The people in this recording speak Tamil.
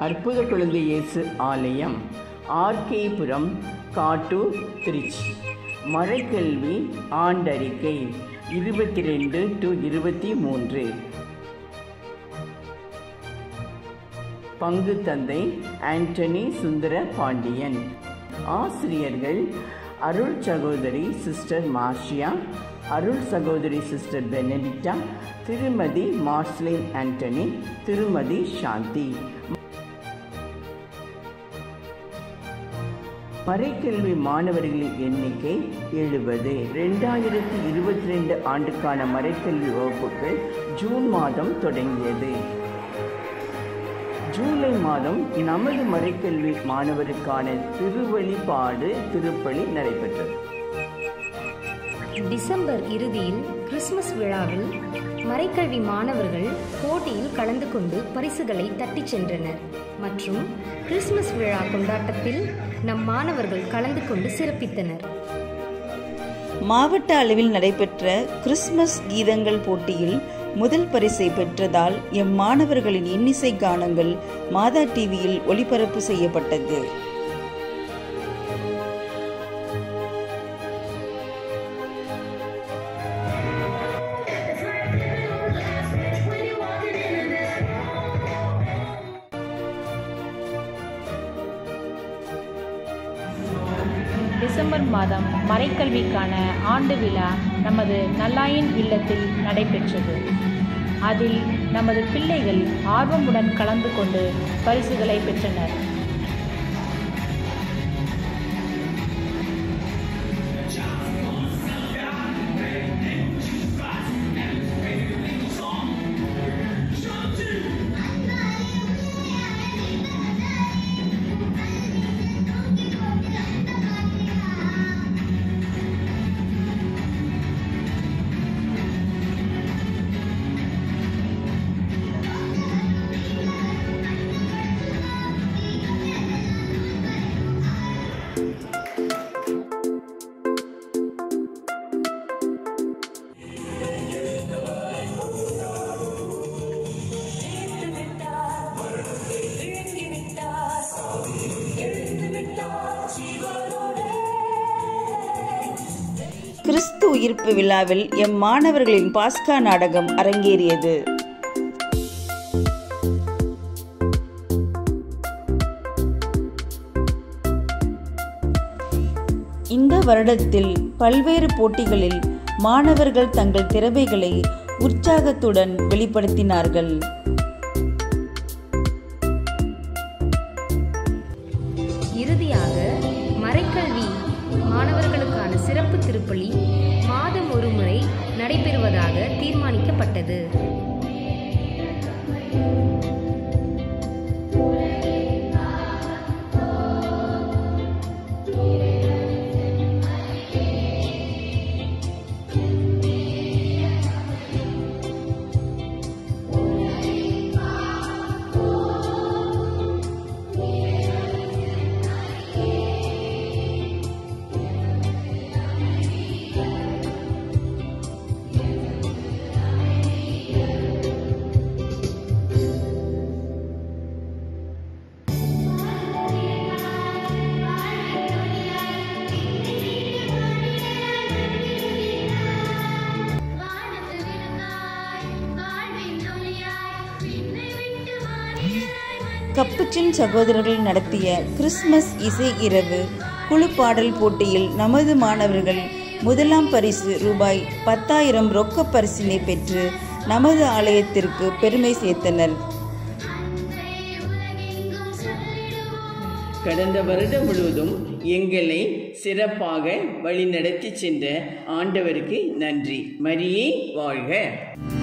அற்புத குழந்தை இயேசு ஆலயம் ஆர்கேபுரம் காட்டூர் திருச்சி மறைக்கல்வி ஆண்டறிக்கை இருபத்தி ரெண்டு டு இருபத்தி மூன்று பங்கு தந்தை ஆண்டனி சுந்தர பாண்டியன் ஆசிரியர்கள் அருள் சகோதரி சிஸ்டர் மார்ஷியா அருள் சகோதரி சிஸ்டர் பெனடிட்டா திருமதி மார்ஸ்லின் ஆண்டனி திருமதி சாந்தி மறைக்கல்வி மாணவர்களின் எண்ணிக்கை எழுபது ரெண்டாயிரத்தி இருபத்தி ரெண்டு ஆண்டுக்கான மறைக்கல்வி வகுப்புகள் ஜூன் மாதம் தொடங்கியது ஜூலை மாதம் நமது மறைக்கல்வி மாணவருக்கான திருவழிபாடு திருப்பலி நடைபெற்றது டிசம்பர் இறுதியில் கிறிஸ்துமஸ் விழாவில் மறைக்கல்வி மாணவர்கள் போட்டியில் கலந்து கொண்டு பரிசுகளை தட்டிச் சென்றனர் மற்றும் கிறிஸ்துமஸ் விழா கொண்டாட்டத்தில் நம் மாணவர்கள் கலந்து கொண்டு சிறப்பித்தனர் மாவட்ட அளவில் நடைபெற்ற கிறிஸ்துமஸ் கீதங்கள் போட்டியில் முதல் பரிசை பெற்றதால் எம் மாணவர்களின் இன்னிசை கானங்கள் மாதா டிவியில் ஒளிபரப்பு செய்யப்பட்டது டிசம்பர் மாதம் மறைக்கல்விக்கான ஆண்டு விழா நமது நல்லாயின் இல்லத்தில் நடைபெற்றது அதில் நமது பிள்ளைகள் ஆர்வமுடன் கலந்து கொண்டு பரிசுகளை பெற்றனர் கிறிஸ்து உயிர்ப்பு விழாவில் எம் மாணவர்களின் பாஸ்கா நாடகம் அரங்கேறியது இந்த வருடத்தில் பல்வேறு போட்டிகளில் மாணவர்கள் தங்கள் திறமைகளை உற்சாகத்துடன் வெளிப்படுத்தினார்கள் இறுதியாக மறைக்கல்வி மாணவர்களுக்கான சிறப்பு திருப்பலி மாதம் ஒரு முறை நடைபெறுவதாக தீர்மானிக்கப்பட்டது கப்புச்சின் சகோதரர்கள் நடத்திய கிறிஸ்மஸ் இசை இரவு குழு பாடல் போட்டியில் நமது மாணவர்கள் முதலாம் பரிசு ரூபாய் பத்தாயிரம் ரொக்க பரிசினை பெற்று நமது ஆலயத்திற்கு பெருமை சேர்த்தனர் கடந்த வருடம் முழுவதும் எங்களை சிறப்பாக வழிநடத்தி சென்ற ஆண்டவருக்கு நன்றி மரியே வாழ்க